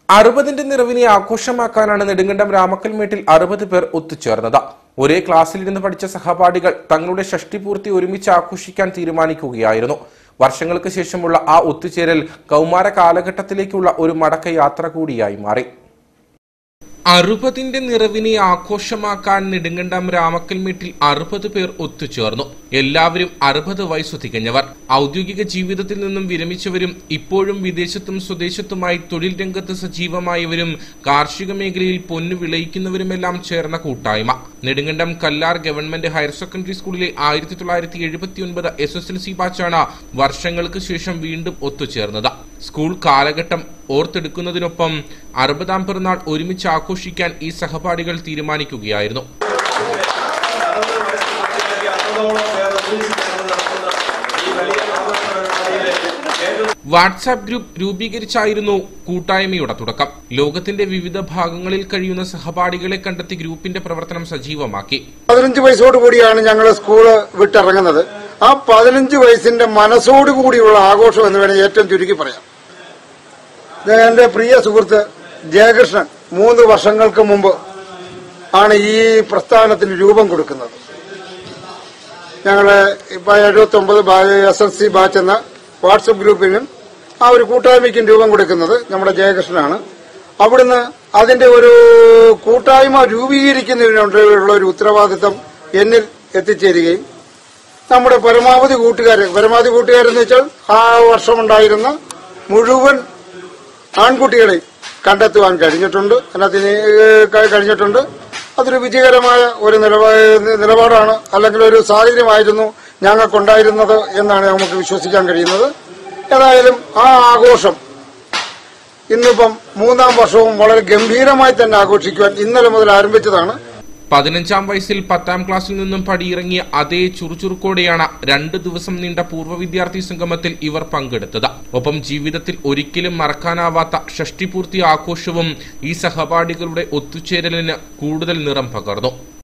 അറുപതിന്റെ നിറവിനെ ആഘോഷമാക്കാനാണ് നെടുങ്കണ്ടം രാമക്കൽമേട്ടിൽ അറുപത് പേർ ഒത്തുചേർന്നത് ഒരേ ക്ലാസ്സിലിരുന്ന് പഠിച്ച സഹപാഠികൾ തങ്ങളുടെ ഷഷ്ടിപൂർത്തി ഒരുമിച്ച് ആഘോഷിക്കാൻ തീരുമാനിക്കുകയായിരുന്നു വർഷങ്ങൾക്ക് ശേഷമുള്ള ആ ഒത്തുചേരൽ കൗമാര കാലഘട്ടത്തിലേക്കുള്ള ഒരു മടക്കയാത്ര കൂടിയായി മാറി അറുപതിന്റെ നിറവിനെ ആഘോഷമാക്കാൻ നെടുങ്കണ്ടം രാമക്കൽമേട്ടിൽ അറുപത് പേർ ഒത്തുചേർന്നു എല്ലാവരും അറുപത് വയസ്സു തികഞ്ഞവർ ഔദ്യോഗിക ജീവിതത്തിൽ നിന്നും വിരമിച്ചവരും ഇപ്പോഴും വിദേശത്തും സ്വദേശത്തുമായി തൊഴിൽ രംഗത്ത് സജീവമായവരും കാർഷിക മേഖലയിൽ പൊന്നു വിളയിക്കുന്നവരുമെല്ലാം ചേർന്ന കൂട്ടായ്മ Nedumkandam Kallar government higher secondary സ്കൂളിലെ ആയിരത്തി തൊള്ളായിരത്തി എഴുപത്തി ഒൻപത് എസ് എസ് എൽ സി ബാച്ചാണ് വർഷങ്ങൾക്ക് ശേഷം വീണ്ടും ഒത്തുചേർന്നത് സ്കൂൾ കാലഘട്ടം ഓർത്തെടുക്കുന്നതിനൊപ്പം അറുപതാം പിറന്നാൾ ഒരുമിച്ച് ആഘോഷിക്കാൻ ഈ സഹപാഠികൾ തീരുമാനിക്കുകയായിരുന്നു വാട്സാപ്പ് ഗ്രൂപ്പ് രൂപീകരിച്ചായിരുന്നു കൂട്ടായ്മയുടെ തുടക്കം ലോകത്തിന്റെ വിവിധ ഭാഗങ്ങളിൽ കഴിയുന്ന സഹപാഠികളെ കണ്ടെത്തി ഗ്രൂപ്പിന്റെ പ്രവർത്തനം സജീവമാക്കി പതിനഞ്ച് വയസ്സോട് കൂടിയാണ് ഞങ്ങൾ സ്കൂള് വിട്ടിറങ്ങുന്നത് ആ പതിനഞ്ച് വയസ്സിന്റെ മനസ്സോട് കൂടിയുള്ള ആഘോഷം എന്ന് വേണേൽ ഏറ്റവും ചുരുക്കി പറയാം ഇത് എന്റെ പ്രിയ സുഹൃത്ത് ജയകൃഷ്ണൻ മൂന്ന് വർഷങ്ങൾക്ക് മുമ്പ് ആണ് ഈ പ്രസ്ഥാനത്തിന് രൂപം കൊടുക്കുന്നത് ഞങ്ങള് ഇപ്പൊ എഴുപത്തി ഒമ്പത് എസ് എൽ സി ബാച്ച് എന്ന വാട്സപ്പ് ഗ്രൂപ്പിനും ആ ഒരു കൂട്ടായ്മയ്ക്കും രൂപം കൊടുക്കുന്നത് നമ്മുടെ ജയകൃഷ്ണനാണ് അവിടുന്ന് അതിന്റെ ഒരു കൂട്ടായ്മ രൂപീകരിക്കുന്നതിനുള്ള ഒരു ഉത്തരവാദിത്തം എന്നിൽ എത്തിച്ചേരുകയും നമ്മുടെ പരമാവധി കൂട്ടുകാരെ പരമാവധി കൂട്ടുകാരെന്ന് വെച്ചാൽ ആ വർഷമുണ്ടായിരുന്ന മുഴുവൻ ആൺകുട്ടികളെ കണ്ടെത്തുവാൻ കഴിഞ്ഞിട്ടുണ്ട് അതിനകത്ത് ക- കഴിഞ്ഞിട്ടുണ്ട് അതൊരു വിജയകരമായ ഒരു നിലപാ നിലപാടാണ് അല്ലെങ്കിൽ ഒരു സാഹചര്യമായിരുന്നു ഞങ്ങൾക്കുണ്ടായിരുന്നത് എന്നാണ് നമുക്ക് വിശ്വസിക്കാൻ കഴിയുന്നത് ഏതായാലും ആ ആഘോഷം ഇന്നിപ്പം മൂന്നാം വർഷവും വളരെ ഗംഭീരമായി തന്നെ ആഘോഷിക്കുവാൻ ഇന്നലെ മുതൽ ആരംഭിച്ചതാണ് പതിനഞ്ചാം വയസ്സിൽ പത്താം ക്ലാസ്സിൽ നിന്നും പടിയിറങ്ങിയ അതേ ചുറുചുറുക്കോടെയാണ് രണ്ട് ദിവസം നീണ്ട പൂർവ്വ വിദ്യാർത്ഥി സംഗമത്തിൽ ഇവർ പങ്കെടുത്തത് ഒപ്പം ജീവിതത്തിൽ ഒരിക്കലും മറക്കാനാവാത്ത ഷഷ്ടിപൂർത്തി ആഘോഷവും ഈ സഹപാഠികളുടെ ഒത്തുചേരലിന് കൂടുതൽ നിറം പകർന്നു